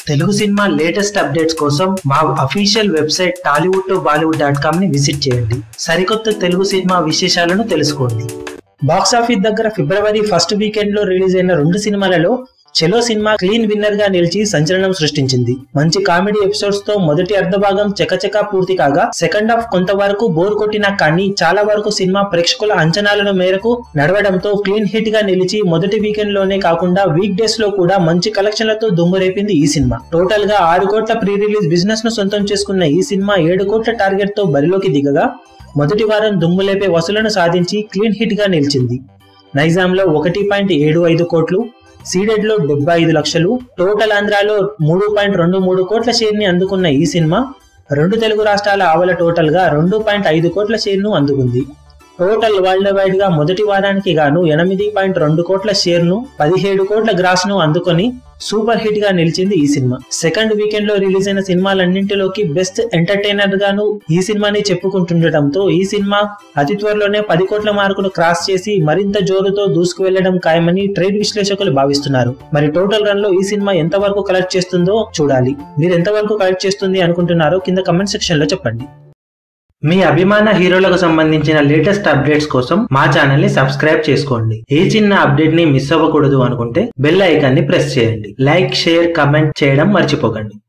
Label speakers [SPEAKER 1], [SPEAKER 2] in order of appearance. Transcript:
[SPEAKER 1] Telugu cinema latest updates కోసం మా official website Tollywood to Bollywood dot com ని విజిట్ చేయండి సరికొత్త తెలుగు సినిమా విశేషాలను తెలుసుకోండి బాక్స్ ఆఫీస్ దగ్గర ఫిబ్రవరి ఫస్ట్ వీకెండ్ లో రిలీజ్ అయిన రెండు సినిమాలలో చెలో సినిమా క్లీన్ విన్నర్ గా నిలిచి సంచలనం సృష్టించింది మంచి కామెడీ ఎపిసోడ్స్ తో మొదటి అర్ధభాగం చకచకా పూర్తి కాగా సెకండ్ హాఫ్ కొంతవరకు బోర్ కొట్టినా కానీ చాలా వరకు సినిమా ప్రేక్షకుల అంచనాలను మేరకు నడవడంతో క్లీన్ హిట్ గా నిలిచి మొదటి వీకెండ్ లోనే కాకుండా వీక్ డేస్ లో కూడా మంచి కలెక్షన్లతో దుమ్మురేపింది ఈ సినిమా టోటల్ గా ఆరు కోట్ల ప్రీ రిలీజ్ బిజినెస్ ను సొంతం చేసుకున్న ఈ సినిమా ఏడు కోట్ల టార్గెట్ తో బరిలోకి దిగగా మొదటి వారం దుమ్ములేపే వసూలను సాధించి క్లీన్ హిట్ గా నిలిచింది నైజాంలో ఒకటి పాయింట్ ఏడు ఐదు కోట్లు సీడెడ్ లో డెబ్బై ఐదు లక్షలు టోటల్ ఆంధ్రాలో మూడు పాయింట్ రెండు మూడు కోట్ల షేర్ ని అందుకున్న ఈ సినిమా రెండు తెలుగు రాష్ట్రాల ఆవల టోటల్ గా రెండు పాయింట్ ఐదు కోట్ల షేర్ ను అందుకుంది టోటల్ వరల్డ్ వైడ్ గా మొదటి వారానికి గాను ఎనిమిది పాయింట్ రెండు కోట్ల షేర్ ను పదిహేడు కోట్ల గ్రాస్ ను అందుకొని సూపర్ హిట్ గా నిలిచింది ఈ సినిమా సెకండ్ వీకెండ్ లో రిలీజ్ అయిన సినిమాలన్నింటిలోకి బెస్ట్ ఎంటర్టైనర్ గాను ఈ సినిమాని చెప్పుకుంటుండటంతో ఈ సినిమా అతి త్వరలోనే పది కోట్ల మార్కును క్రాస్ చేసి మరింత జోరుతో దూసుకు వెళ్లడం ఖాయమని ట్రేడ్ విశ్లేషకులు భావిస్తున్నారు మరి టోటల్ రన్ లో ఈ సినిమా ఎంత వరకు కలెక్ట్ చేస్తుందో చూడాలి మీరు ఎంత వరకు కలెక్ట్ చేస్తుంది అనుకుంటున్నారో కింద కమెంట్ సెక్షన్ లో చెప్పండి మీ అభిమాన హీరోలకు సంబంధించిన లేటెస్ట్ అప్డేట్స్ కోసం మా ఛానల్ ని సబ్స్క్రైబ్ చేసుకోండి ఏ చిన్న అప్డేట్ ని మిస్ అవ్వకూడదు అనుకుంటే బెల్ ఐకాన్ ని ప్రెస్ చేయండి లైక్ షేర్ కమెంట్ చేయడం మర్చిపోకండి